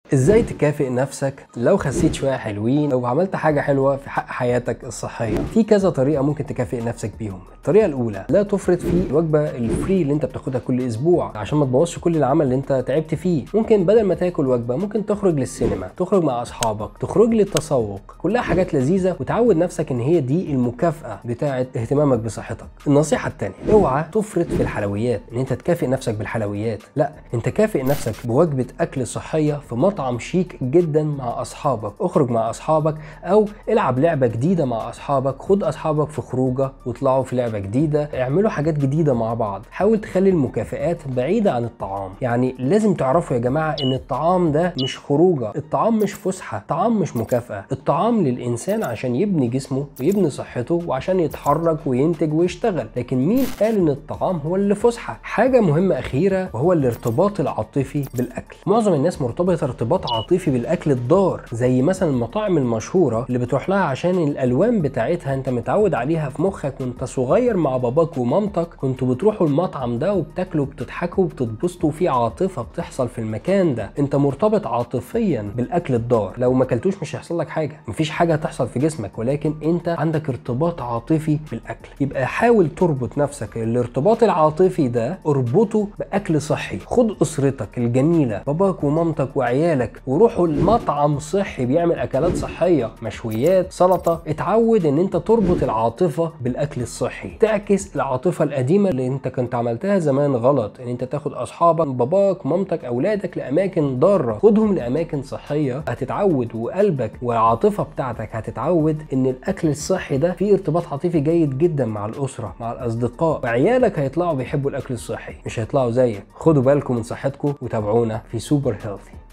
ازاي تكافئ نفسك لو خسيت شويه حلوين او عملت حاجه حلوه في حق حياتك الصحيه في كذا طريقه ممكن تكافئ نفسك بيهم الطريقه الاولى لا تفرط في الوجبه الفري اللي انت بتاخدها كل اسبوع عشان ما تبوظش كل العمل اللي انت تعبت فيه ممكن بدل ما تاكل وجبه ممكن تخرج للسينما تخرج مع اصحابك تخرج للتسوق كلها حاجات لذيذه وتعود نفسك ان هي دي المكافاه بتاعه اهتمامك بصحتك النصيحه الثانيه اوعى تفرط في الحلويات ان انت تكافئ نفسك بالحلويات لا انت كافئ نفسك بوجبه اكل صحيه في مطعم شيك جدا مع اصحابك اخرج مع اصحابك او العب لعبه جديده مع اصحابك خد اصحابك في خروجه واطلعوا في لعبه جديده اعملوا حاجات جديده مع بعض حاول تخلي المكافئات بعيده عن الطعام يعني لازم تعرفوا يا جماعه ان الطعام ده مش خروجه الطعام مش فسحه الطعام مش مكافاه الطعام للانسان عشان يبني جسمه ويبني صحته وعشان يتحرك وينتج ويشتغل لكن مين قال ان الطعام هو اللي فسحه حاجه مهمه اخيره وهو الارتباط العاطفي بالاكل معظم الناس مرتبطه ارتباط عاطفي بالاكل الضار زي مثلا المطاعم المشهوره اللي بتروح لها عشان الالوان بتاعتها انت متعود عليها في مخك وانت صغير مع باباك ومامتك كنتوا بتروحوا المطعم ده وبتاكلوا وبتضحكوا وبتتبسطوا وفي عاطفه بتحصل في المكان ده انت مرتبط عاطفيا بالاكل الضار لو ما اكلتوش مش هيحصل لك حاجه مفيش حاجه هتحصل في جسمك ولكن انت عندك ارتباط عاطفي بالاكل يبقى حاول تربط نفسك الارتباط العاطفي ده اربطه باكل صحي خد اسرتك الجميله باباك ومامتك وعيالك وروحوا المطعم صحي بيعمل اكلات صحيه مشويات سلطه اتعود ان انت تربط العاطفه بالاكل الصحي تعكس العاطفه القديمه اللي انت كنت عملتها زمان غلط ان انت تاخد اصحابك باباك مامتك اولادك لاماكن ضاره خدهم لاماكن صحيه هتتعود وقلبك والعاطفه بتاعتك هتتعود ان الاكل الصحي ده فيه ارتباط عاطفي جيد جدا مع الاسره مع الاصدقاء وعيالك هيطلعوا بيحبوا الاكل الصحي مش هيطلعوا زيك خدوا بالكم من صحتكم وتابعونا في سوبر هيلثي